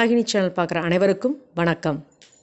Varahini channel பார்க்குற அனைவருக்கும் வணக்கம்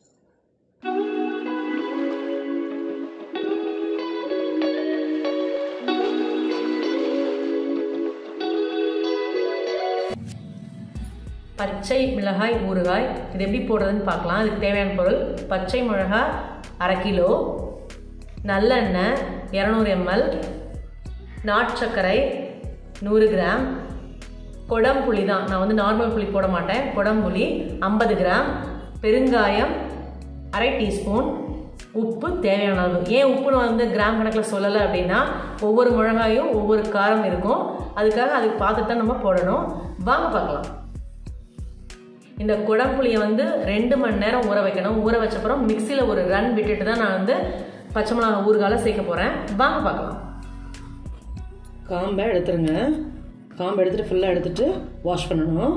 பச்சை மிளகாய் ஊறுகாய் இது எப்படி போடுறதுன்னு பார்க்கலாம் அதுக்கு தேவையான பொருள் பச்சை மிளகாய் அரை கிலோ நல்லெண்ணெய் இரநூறு எம்எல் நாட்சக்கரை நூறு கிராம் கொடம்புளி தான் நான் வந்து நார்மல் புளி போட மாட்டேன் கொடம்புளி ஐம்பது கிராம் பெருங்காயம் அரை டீஸ்பூன் உப்பு தேவையான அளவு ஏன் உப்புன்னு வந்து கிராம் கணக்கில் சொல்லலை அப்படின்னா ஒவ்வொரு மிளகாயும் ஒவ்வொரு காரம் இருக்கும் அதுக்காக அதுக்கு பார்த்துட்டு தான் நம்ம போடணும் வாங்க பார்க்கலாம் இந்த குடம்புளியை வந்து ரெண்டு மணி நேரம் ஊற வைக்கணும் ஊற வச்சப்பறம் மிக்சியில் ஒரு ரன் விட்டுட்டு தான் நான் வந்து பச்சை மிளகாய் ஊறுகால சேர்க்க போகிறேன் வாங்க பார்க்கலாம் காம்பை எடுத்துருங்க காம்பை எடுத்துட்டு ஃபுல்லாக எடுத்துட்டு வாஷ் பண்ணணும்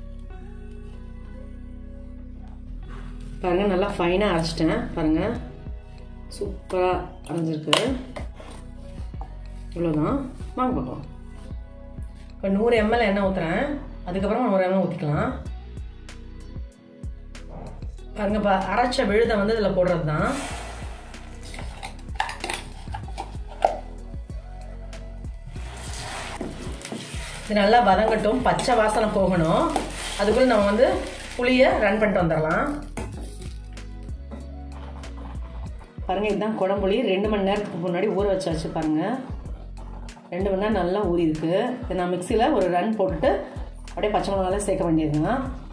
பாருங்கள் நல்லா ஃபைனாக அரைச்சிட்டேன் பாருங்கள் சூப்பராக அரைஞ்சிருக்கு இவ்வளோதான் வாங்க பார்க்கலாம் இப்போ நூறு எம்எல் எண்ணெய் ஊற்றுறேன் அதுக்கப்புறம் நூறு எம்எல் ஊற்றிக்கலாம் பாருங்க இப்போ அரைச்ச விழுதை வந்து இதில் போடுறது தான் இது நல்லா வதங்கட்டும் பச்சை வாசனை போகணும் அதுக்குள்ள நம்ம வந்து புளியை ரன் பண்ணிட்டு வந்துடலாம் பாருங்க இதுதான் குடம்புளி ரெண்டு மணி நேரத்துக்கு முன்னாடி ஊற வச்சாச்சு பாருங்க ரெண்டு மணி நேரம் நல்லா ஊறி இருக்கு இதை நான் மிக்சியில் ஒரு ரன் போட்டுட்டு அப்படியே பச்சை மிளகால சேர்க்க வேண்டியதுங்க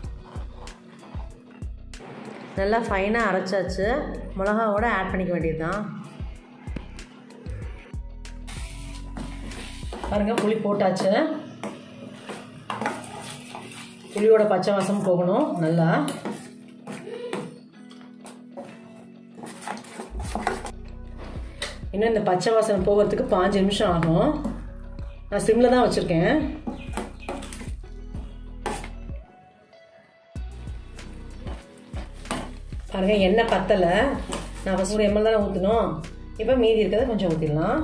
நல்லா ஃபைனாக அரைச்சாச்சு மிளகாவோட ஆட் பண்ணிக்க வேண்டியது தான் பாருங்கள் புளி போட்டாச்சு புளியோட பச்சை வாசம் போகணும் நல்லா இன்னும் இந்த பச்சை வாசனை போகிறதுக்கு பாஞ்சு நிமிஷம் ஆகும் நான் சிம்மில் தான் வச்சுருக்கேன் பாருங்க எண்ணெய் பத்தலை நான் ஃபஸ்ட் ஒரு எம்எல் தானே ஊற்றணும் இப்போ மீதி இருக்கிறத கொஞ்சம் ஊற்றிடலாம்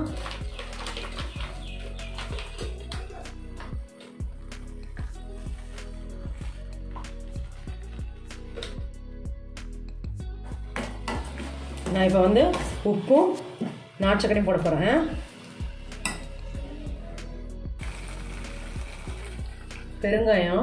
நான் இப்போ வந்து உப்பும் நாட்டுச்சக்கரையும் போட போகிறேன் பெருங்காயம்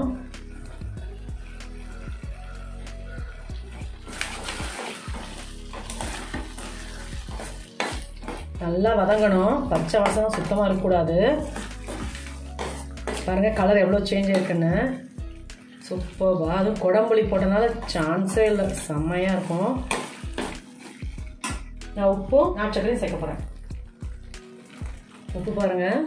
நல்லா வதங்கணும் பச்சை வாசனம் சுத்தமாக இருக்கக்கூடாது பாருங்கள் கலர் எவ்வளோ சேஞ்ச் ஆயிருக்குன்னு சூப்பர்பா அதுவும் குடம்புளி போட்டனால சான்ஸே இல்லை செம்மையாக இருக்கும் நான் உப்பும் நாட்டுச்சக்கரையும் சேர்க்க போகிறேன் உப்பு பாருங்கள்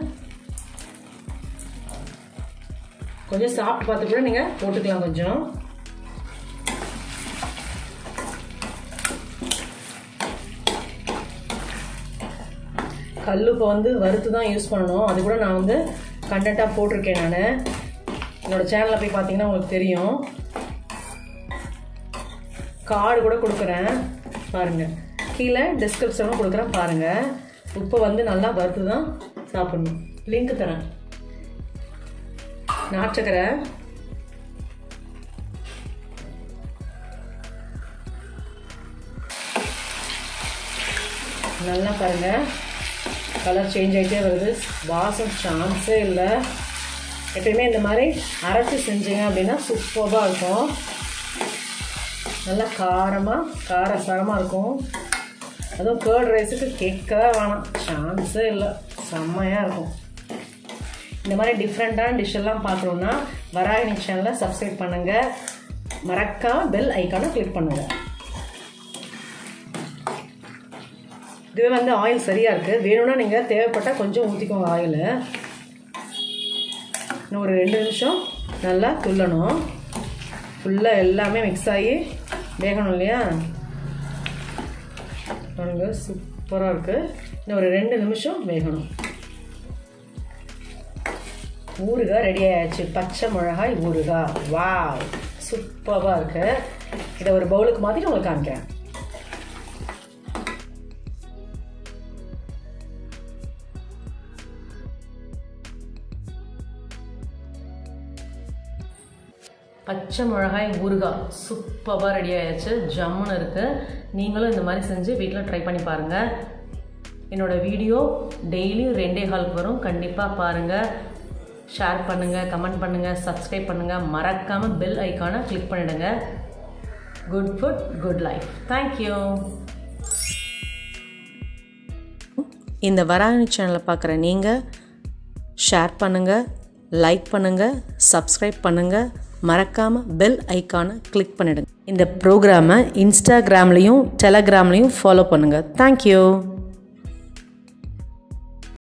கொஞ்சம் சாப்பிட்டு பார்த்து கூட நீங்கள் போட்டுக்கலாம் கொஞ்சம் கல் இப்போ வந்து வறுத்து தான் யூஸ் பண்ணணும் அது கூட நான் வந்து கண்டென்ட்டாக போட்டிருக்கேன் நான் என்னோடய சேனலில் போய் பார்த்தீங்கன்னா உங்களுக்கு தெரியும் கார்டு கூட கொடுக்குறேன் பாருங்கள் கீழே டிஸ்கிரிப்ஷனும் கொடுக்குறேன் பாருங்கள் உப்பை வந்து நல்லா வறுத்து தான் சாப்பிடணும் லிங்க் தரேன் நாட்டுச்சக்கரை நல்லா பாருங்கள் கலர் சேஞ்ச் ஆகிட்டே வருது வாசம் சான்ஸே இல்லை எப்பயுமே இந்த மாதிரி அரைச்சி செஞ்சீங்க அப்படின்னா சூப்பராக இருக்கும் நல்லா காரமாக காரசாரமாக இருக்கும் அதுவும் கேர்ட் ரைஸுக்கு கேட்கவே வேணாம் சான்ஸே இல்லை செம்மையாக இருக்கும் இந்த மாதிரி டிஃப்ரெண்ட்டான டிஷ் எல்லாம் பார்க்குறோன்னா வராகினி சேனலை சப்ஸ்கிரைப் பண்ணுங்கள் மறக்காமல் பெல் ஐக்கானை கிளிக் பண்ணுங்கள் இதுவே வந்து ஆயில் சரியாக இருக்குது வேணும்னா நீங்கள் தேவைப்பட்டால் கொஞ்சம் ஊற்றிக்கோங்க ஆயில் இன்னும் ஒரு ரெண்டு நிமிஷம் நல்லா துள்ளணும் ஃபுல்லாக எல்லாமே மிக்ஸ் ஆகி வேகணும் இல்லையா பாருங்க சூப்பராக இருக்குது இன்னும் ஒரு ரெண்டு நிமிஷம் வேகணும் ஊறுகாய் ரெடி ஆயாச்சு பச்சை மிளகாய் ஊறுகாய் வா சூப்பராக இருக்குது இதை ஒரு பவுலுக்கு மாற்றிட்டு உங்களுக்கு காமிக்கிறேன் பச்சை மிளகாய் ஊறுகாய் சூப்பராக ரெடி ஆயாச்சு ஜம்முன்னு இருக்குது நீங்களும் இந்த மாதிரி செஞ்சு வீட்டில் ட்ரை பண்ணி பாருங்கள் என்னோடய வீடியோ டெய்லி ரெண்டே காலுக்கு வரும் கண்டிப்பாக பாருங்கள் ஷேர் பண்ணுங்கள் கமெண்ட் பண்ணுங்கள் சப்ஸ்கிரைப் பண்ணுங்கள் மறக்காமல் பெல் ஐக்கானை கிளிக் பண்ணிடுங்க good food good life thank you இந்த வராணி சேனலை பார்க்குற நீங்கள் ஷேர் பண்ணுங்கள் லைக் பண்ணுங்கள் சப்ஸ்கிரைப் பண்ணுங்கள் மறக்காமல் பெல் ஐக்கானை கிளிக் பண்ணிடுங்க இந்த ப்ரோக்ராமை இன்ஸ்டாகிராம்லேயும் டெலகிராம்லேயும் ஃபாலோ பண்ணுங்கள் தேங்க்யூ